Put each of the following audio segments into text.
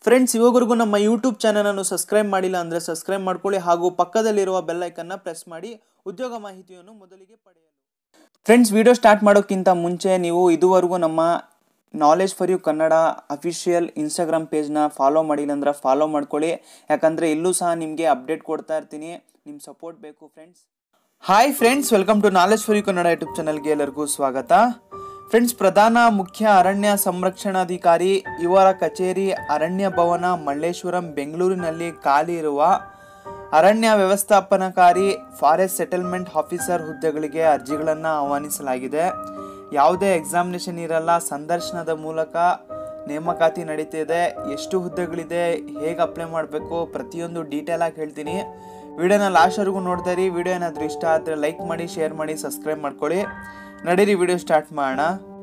friends ಇವಾಗವರೆಗೂ ನಮ್ಮ YouTube ಚಾನಲನ್ನು subscribe ಮಾಡಿಲ್ಲ ಅಂದರೆ ಸಬ್ಸ್ಕ್ರೈಬ್ ಮಾಡ್ಕೊಳ್ಳಿ ಹಾಗೂ ಪಕ್ಕದಲ್ಲಿರುವ ಬೆಲ್ ಐಕನ್ನ ಪ್ರೆಸ್ ಮಾಡಿ ಉದ್ಯೋಗ ಮಾಹಿತಿಯನ್ನು ಮೊದಲಿಗೆ ಪಡೆಯಲು ಫ್ರೆಂಡ್ಸ್ ವಿಡಿಯೋ ಸ್ಟಾರ್ಟ್ ಮಾಡೋಕ್ಕಿಂತ ಮುಂಚೆ ನೀವು ಇದುವರೆಗೂ ನಮ್ಮ knowledge for you Kannada official Instagram ಪೇಜ್ನ ಫಾಲೋ ಮಾಡಿಲ್ಲ ಅಂದ್ರೆ ಫಾಲೋ ಮಾಡ್ಕೊಳ್ಳಿ ಯಾಕಂದರೆ ಇಲ್ಲೂ ಸಹ ನಿಮಗೆ ಅಪ್ಡೇಟ್ ಕೊಡ್ತಾ ಇರ್ತೀನಿ ನಿಮ್ಮ ಸಪೋರ್ಟ್ ಬೇಕು friends hi friends welcome to knowledge for you Kannada YouTube ಚಾನಲ್ಗೆ ಎಲ್ಲರಿಗೂ ಸ್ವಾಗತ ಫ್ರೆಂಡ್ಸ್ ಪ್ರಧಾನ ಮುಖ್ಯ ಅರಣ್ಯ ಸಂರಕ್ಷಣಾಧಿಕಾರಿ ಇವರ ಕಚೇರಿ ಅರಣ್ಯ ಭವನ ಮಲ್ಲೇಶ್ವರಂ ಬೆಂಗಳೂರಿನಲ್ಲಿ ಖಾಲಿ ಇರುವ ಅರಣ್ಯ ವ್ಯವಸ್ಥಾಪನಾಕಾರಿ ಫಾರೆಸ್ಟ್ ಸೆಟಲ್ಮೆಂಟ್ ಆಫೀಸರ್ ಹುದ್ದೆಗಳಿಗೆ ಅರ್ಜಿಗಳನ್ನು ಆಹ್ವಾನಿಸಲಾಗಿದೆ ಯಾವುದೇ ಎಕ್ಸಾಮಿನೇಷನ್ ಇರಲ್ಲ ಸಂದರ್ಶನದ ಮೂಲಕ ನೇಮಕಾತಿ ನಡೀತಿದೆ ಎಷ್ಟು ಹುದ್ದೆಗಳಿದೆ ಹೇಗೆ ಅಪ್ಲೈ ಮಾಡಬೇಕು ಪ್ರತಿಯೊಂದು ಡೀಟೇಲ್ ಆಗಿ ಹೇಳ್ತೀನಿ ವಿಡಿಯೋನ ಲಾಸ್ಟ್ವರೆಗೂ ನೋಡ್ತಾ ಇರಿ ವಿಡಿಯೋ ಏನಾದರೂ ಇಷ್ಟ ಆದರೆ ಲೈಕ್ ಮಾಡಿ ಶೇರ್ ಮಾಡಿ ಸಬ್ಸ್ಕ್ರೈಬ್ ಮಾಡ್ಕೊಳ್ಳಿ ನಡೀರಿ ವಿಡಿಯೋ ಸ್ಟಾರ್ಟ್ ಮಾಡೋಣ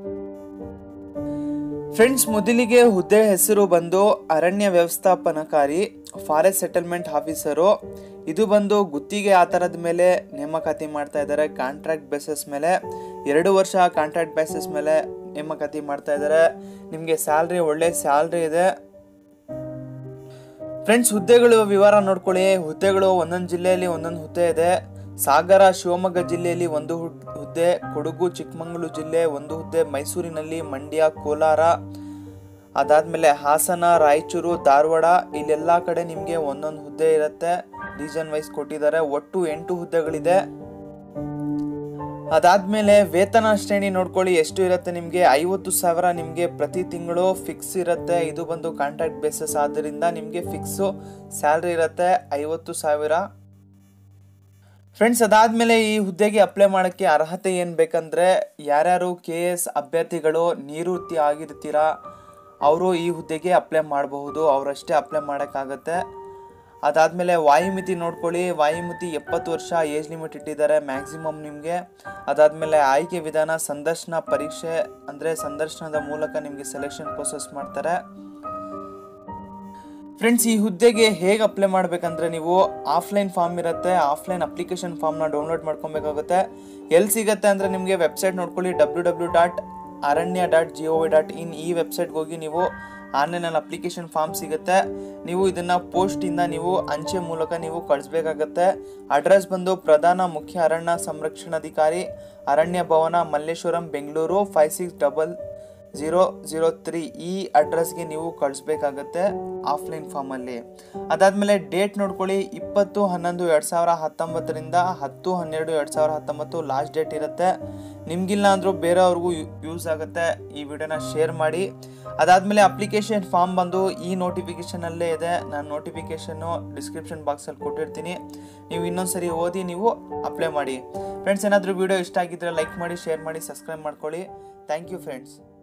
ಫ್ರೆಂಡ್ಸ್ ಮೊದಲಿಗೆ ಹುದ್ದೆ ಹೆಸರು ಬಂದು ಅರಣ್ಯ ವ್ಯವಸ್ಥಾಪನಾಕಾರಿ ಫಾರೆಸ್ಟ್ ಸೆಟಲ್ಮೆಂಟ್ ಆಫೀಸರು ಇದು ಬಂದು ಗುತ್ತಿಗೆ ಆ ಥರದ ಮೇಲೆ ನೇಮಕಾತಿ ಮಾಡ್ತಾ ಇದ್ದಾರೆ ಕಾಂಟ್ರಾಕ್ಟ್ ಬೇಸಸ್ ಮೇಲೆ ಎರಡು ವರ್ಷ ಕಾಂಟ್ರಾಕ್ಟ್ ಬೇಸಸ್ ಮೇಲೆ ನೇಮಕಾತಿ ಮಾಡ್ತಾ ಇದ್ದಾರೆ ನಿಮಗೆ ಸ್ಯಾಲ್ರಿ ಒಳ್ಳೆ ಸ್ಯಾಲ್ರಿ ಇದೆ ಫ್ರೆಂಡ್ಸ್ ಹುದ್ದೆಗಳು ವಿವರ ನೋಡ್ಕೊಳ್ಳಿ ಹುದ್ದೆಗಳು ಒಂದೊಂದು ಜಿಲ್ಲೆಯಲ್ಲಿ ಒಂದೊಂದು ಹುದ್ದೆ ಇದೆ ಸಾಗರ ಶಿವಮೊಗ್ಗ ಜಿಲ್ಲೆಯಲ್ಲಿ ಒಂದು ಹುಡ್- ಹುದ್ದೆ ಕೊಡಗು ಚಿಕ್ಕಮಗಳೂರು ಜಿಲ್ಲೆ ಒಂದು ಹುದ್ದೆ ಮೈಸೂರಿನಲ್ಲಿ ಮಂಡ್ಯ ಕೋಲಾರ ಅದಾದ್ಮೇಲೆ ಹಾಸನ ರಾಯಚೂರು ಧಾರವಾಡ ಇಲ್ಲೆಲ್ಲ ಕಡೆ ನಿಮಗೆ ಒಂದೊಂದು ಹುದ್ದೆ ಇರುತ್ತೆ ರೀಜನ್ ವೈಸ್ ಕೊಟ್ಟಿದ್ದಾರೆ ಒಟ್ಟು ಎಂಟು ಹುದ್ದೆಗಳಿದೆ ಅದಾದ್ಮೇಲೆ ವೇತನ ಶ್ರೇಣಿ ನೋಡ್ಕೊಳ್ಳಿ ಎಷ್ಟು ಇರುತ್ತೆ ನಿಮಗೆ ಐವತ್ತು ಸಾವಿರ ನಿಮಗೆ ಪ್ರತಿ ತಿಂಗಳು ಫಿಕ್ಸ್ ಇರುತ್ತೆ ಇದು ಬಂದು ಕಾಂಟ್ರಾಕ್ಟ್ ಬೇಸಸ್ ಆದ್ದರಿಂದ ನಿಮಗೆ ಫಿಕ್ಸು ಸ್ಯಾಲ್ರಿ ಇರುತ್ತೆ ಐವತ್ತು ಸಾವಿರ ಫ್ರೆಂಡ್ಸ್ ಅದಾದ್ಮೇಲೆ ಈ ಹುದ್ದೆಗೆ ಅಪ್ಲೈ ಮಾಡೋಕ್ಕೆ ಅರ್ಹತೆ ಏನು ಬೇಕಂದ್ರೆ ಯಾರ್ಯಾರು ಕೆ ಎಸ್ ಅಭ್ಯರ್ಥಿಗಳು ನಿವೃತ್ತಿ ಆಗಿರ್ತೀರಾ ಅವರು ಈ ಹುದ್ದೆಗೆ ಅಪ್ಲೈ ಮಾಡಬಹುದು ಅವರಷ್ಟೇ ಅಪ್ಲೈ ಮಾಡೋಕ್ಕಾಗತ್ತೆ ಅದಾದಮೇಲೆ ವಾಯುಮಿತಿ ನೋಡ್ಕೊಳ್ಳಿ ವಾಯುಮಿತಿ ಎಪ್ಪತ್ತು ವರ್ಷ ಏಜ್ ಲಿಮಿಟ್ ಇಟ್ಟಿದ್ದಾರೆ ಮ್ಯಾಕ್ಸಿಮಮ್ ನಿಮಗೆ ಅದಾದಮೇಲೆ ಆಯ್ಕೆ ವಿಧಾನ ಸಂದರ್ಶನ ಪರೀಕ್ಷೆ ಅಂದರೆ ಸಂದರ್ಶನದ ಮೂಲಕ ನಿಮಗೆ ಸೆಲೆಕ್ಷನ್ ಪ್ರೊಸೆಸ್ ಮಾಡ್ತಾರೆ ಫ್ರೆಂಡ್ಸ್ ಈ ಹುದ್ದೆಗೆ ಹೇಗೆ ಅಪ್ಲೈ ಮಾಡಬೇಕಂದ್ರೆ ನೀವು ಆಫ್ಲೈನ್ ಫಾರ್ಮ್ ಇರುತ್ತೆ ಆಫ್ಲೈನ್ ಅಪ್ಲಿಕೇಶನ್ ಫಾರ್ಮ್ನ ಡೌನ್ಲೋಡ್ ಮಾಡ್ಕೊಬೇಕಾಗುತ್ತೆ ಎಲ್ಲಿ ಸಿಗುತ್ತೆ ಅಂದರೆ ನಿಮಗೆ ವೆಬ್ಸೈಟ್ ನೋಡ್ಕೊಳ್ಳಿ W W dot Aranya dot G O V dot in ಈ ವೆಬ್ಸೈಟ್ಗೆ ಹೋಗಿ ನೀವು ಆನ್ಲೈನಲ್ಲಿ ಅಪ್ಲಿಕೇಶನ್ ಫಾರ್ಮ್ ಸಿಗುತ್ತೆ ನೀವು ಇದನ್ನು ಪೋಸ್ಟಿಂದ ನೀವು ಅಂಚೆ ಮೂಲಕ ನೀವು ಕಳಿಸ್ಬೇಕಾಗತ್ತೆ ಅಡ್ರೆಸ್ ಬಂದು ಪ್ರಧಾನ ಮುಖ್ಯ ಅರಣ್ಯ ಸಂರಕ್ಷಣಾಧಿಕಾರಿ Aranya Bhavan Malleshwaram Bengaluru five six double zero zero three ಈ ಅಡ್ರೆಸ್ಗೆ ನೀವು ಕಳಿಸ್ಬೇಕಾಗತ್ತೆ ಆಫ್ಲೈನ್ ಫಾರ್ಮಲ್ಲಿ ಅದಾದಮೇಲೆ ಡೇಟ್ ನೋಡ್ಕೊಳ್ಳಿ ಇಪ್ಪತ್ತು ಹನ್ನೊಂದು ಎರಡು ಸಾವಿರ ಹತ್ತೊಂಬತ್ತರಿಂದ ಹತ್ತು ಹನ್ನೆರಡು ಎರಡು ಸಾವಿರ ಹತ್ತೊಂಬತ್ತು ಲಾಸ್ಟ್ ಡೇಟ್ ಇರುತ್ತೆ ನಿಮಗಿಲ್ಲ ಅಂದರೂ ಬೇರೆಯವ್ರಿಗೂ ಯೂಸ್ ಆಗುತ್ತೆ ಈ ವಿಡಿಯೋನ ಶೇರ್ ಮಾಡಿ ಅದಾದಮೇಲೆ ಅಪ್ಲಿಕೇಶನ್ ಫಾರ್ಮ್ ಬಂದು ಈ ನೋಟಿಫಿಕೇಷನಲ್ಲೇ ಇದೆ ನಾನು ನೋಟಿಫಿಕೇಷನ್ನು ಡಿಸ್ಕ್ರಿಪ್ಷನ್ ಬಾಕ್ಸಲ್ಲಿ ಕೊಟ್ಟಿರ್ತೀನಿ ನೀವು ಇನ್ನೊಂದ್ಸರಿ ಓದಿ ನೀವು ಅಪ್ಲೈ ಮಾಡಿ ಫ್ರೆಂಡ್ಸ್ ಏನಾದರೂ ವಿಡಿಯೋ ಇಷ್ಟ ಆಗಿದ್ದರೆ ಲೈಕ್ ಮಾಡಿ ಶೇರ್ ಮಾಡಿ ಸಬ್ಸ್ಕ್ರೈಬ್ ಮಾಡ್ಕೊಳ್ಳಿ ಥ್ಯಾಂಕ್ ಯು ಫ್ರೆಂಡ್ಸ್